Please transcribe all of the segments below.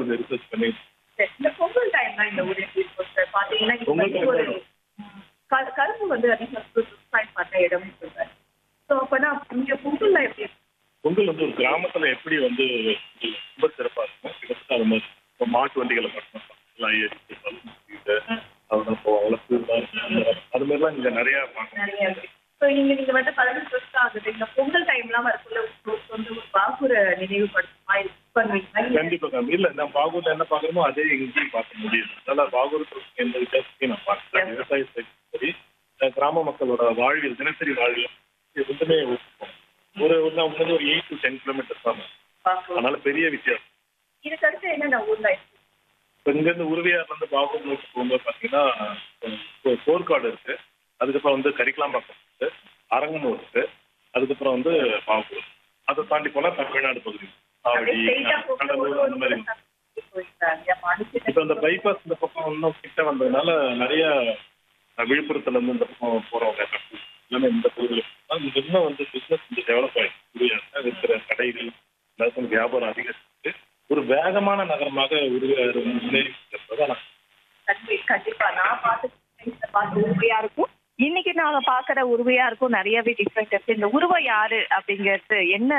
கொஞ்சம் ரிசர்ச் பண்ணி சரி, இந்த பொங்கல் டைம்ல இந்த ஊர் எப்படி இருக்கும் சார் பாத்தீங்கன்னா இது பொங்கல் வந்து time ஒரு தான். ம், கரு- கரும்பு வந்து அதிகம் விவசாயம் பண்ண இடம்னு சொல்றாரு ஸோ அப்பனா இங்க பொங்கல்ல எப்படி இருக்கும்? பொங்கல் வந்து ஒரு கிராமத்துல எப்படி வந்து ரொம்ப சிறப்பா இருக்கும் கிட்டத்தட்ட அது மாதிரி இப்போ மாட்டு வண்டிகளை மட்டும் எல்லாம் ஏறிட்டு பலூன் சுத்திட்டு, அதெல்லாம் போவாங்கல்ல, பூலாம் அந்த- அது மாதிரிலாம் இங்க நிறைய பார்க்கலாம் நிறைய இருக்கு ஸோ நீங்க நீங்க வந்து பதினஞ்சு வருஷம் ஆகுது இந்த பொங்கல் டைம்லாம் வரக்குள்ள உங்களுக்கு வந்து ஒரு பாகுர நினைவுபடுத்துமா இது பண்ணுவீங்களா இல்ல கண்டிப்பா கண்டிப்பா. இல்ல நான் பாகூர்ல என்ன பாக்குறோமோ அதே எங்கேயும் பார்க்க முடியுது அதனால பாகூருக்கு எந்த வித்தியாசத்தையும் நான் பார்க்கிறேன் விவசாயத்தை சரி அஹ் கிராம மக்களோட வாழ்வியல் தினசரி வாழ்வியல் இது ரெண்டுமே ஒத்துக்கும். ஒரு ஒரு நான் முன்னாடி ஒரு எயிட் டு டென் கிலோமீட்டர்ஸ் தான் பாக்குறோம் அதனால பெரிய வித்தியாசம் இதுக்கு அடுத்து என்னென்ன ஊர்ல இருக்கு இப்போ இங்கேருந்து உருவியார்ல இருந்து பாகூர் நோக்கி போகும்போது பார்த்தீங்கன்னா ஒரு போர்க்காடு இருக்கு அதுக்கப்புறம் வந்து கரிக்கலாம்பாக்கம் இருக்கு அரங்கனூர் இருக்கு அதுக்கப்புறம் வந்து பாகூர் அதை தாண்டி போனா தமிழ்நாடு பகுதி ஆவடி அப்படியே straight ஆ போகும்போது கடலூர் அந்த மாதிரி போயிருக்காங்க மனுஷன் இப்போ இந்த பைபாஸ் இந்த பக்கம் இன்னும் கிட்ட வந்ததுனால நிறைய அஹ், விழுப்புரத்துல இருந்து இந்த பக்கம் போறவங்க எல்லாமே இந்த பகுதியில் இங்க இன்னும் வந்து பிசினஸ் கொஞ்சம் டெவலப் ஆயிடுச்சு உருவியார் இருக்கிற கடைகள் எல்லாருக்கும் வியாபாரம் அதிகரிச்சு ஒரு வேகமான நகரமாக உருவியார் முன்னேறி இருக்கிறது நான் கண்டி- கண்டிப்பா நான் பார்த்து பார்த்து உருவையா இருக்கும் இன்னைக்கு நாங்க பாக்குற உருவையா இருக்கும் நிறையவே டிஃப்ரெண்ட் இருக்கு இந்த உருவம் யாரு அப்படிங்கிறது என்ன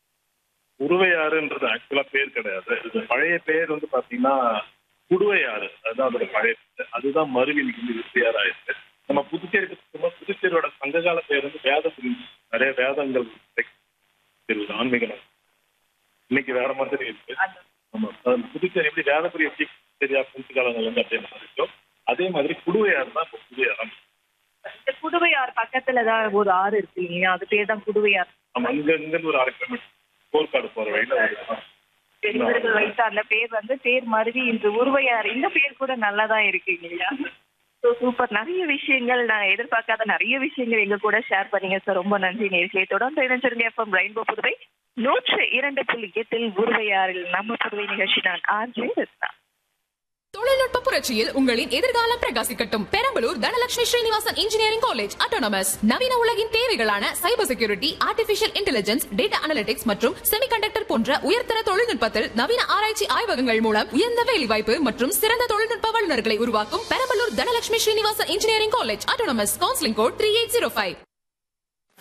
உருவையாறுன்றது ஆக்சுவலா பேர் கிடையாது இது பழைய பேர் வந்து பாத்தீங்கன்னா குடுவையாறு அதுதான் அதோட பழைய பேர் அதுதான் மருவி இன்னைக்கு வந்து விருத்தியார் ஆயிருக்கு நம்ம புதுச்சேரி சும்மா புதுச்சேரியோட சங்ககால பேர் வந்து வேதபுரி நிறைய வேதங்கள் இருக்குது ஆன்மீக நகரம். இன்னைக்கு வேற மாதிரி இருக்கு அந்த- ஆமா அது புதுச்சேரி எப்படி வேதபுரி எப்படி சரியா புதுச்சு காலங்கள் வந்து அப்படியே மாறிச்சோ அதே மாதிரி குடுவையாறு தான் இப்போ புதுவையாறு இந்த குடுவையார் பக்கத்துல தான் ஒரு ஆறு இருக்கு இல்லையா அது பேர் தான் குடுவையார் நம்ம இங்க இருந்து ஒரு அரை கிலோமீட்டர் போர்க்காடு போற வழியில ஒரு இடம். பெரியவர்கள் வைத்த அந்த பேர் வந்து பேர் மருவி இன்று உருவையார் இந்த பேர் கூட நல்லா தான் இருக்கு இல்லையா ஸோ சூப்பர் நிறைய விஷயங்கள் நான் எதிர்பார்க்காத நிறைய விஷயங்கள் எங்க கூட ஷேர் பண்ணீங்க சார் ரொம்ப நன்றி நேர்களை தொடர்ந்து இணைஞ்சிருங்க எஃப்எம் ரெயின்போ புதுவை நூற்று இரண்டு புள்ளி எட்டில் உருவையாறில் நம்ம புதுவை நிகழ்ச்சி நான் ஆர்ஜே ரத்னா தொழில்நுட்ப புரட்சியில் உங்களின் எதிர்காலம் பிரகாசிக்கட்டும் Perambalur Dhanalakshmi Srinivasan engineering college autonomous நவீன உலகின் தேவைகளான cyber security artificial intelligence data analytics மற்றும் செமிகண்டக்டர் போன்ற உயர்தர தொழில்நுட்பத்தில் நவீன ஆராய்ச்சி ஆய்வகங்கள் மூலம் உயர்ந்த வேலைவாய்ப்பு மற்றும் சிறந்த தொழில்நுட்ப வல்லுநர்களை உருவாக்கும் Perambalur Dhanalakshmi Srinivasan engineering college autonomous counselling code three eight zero five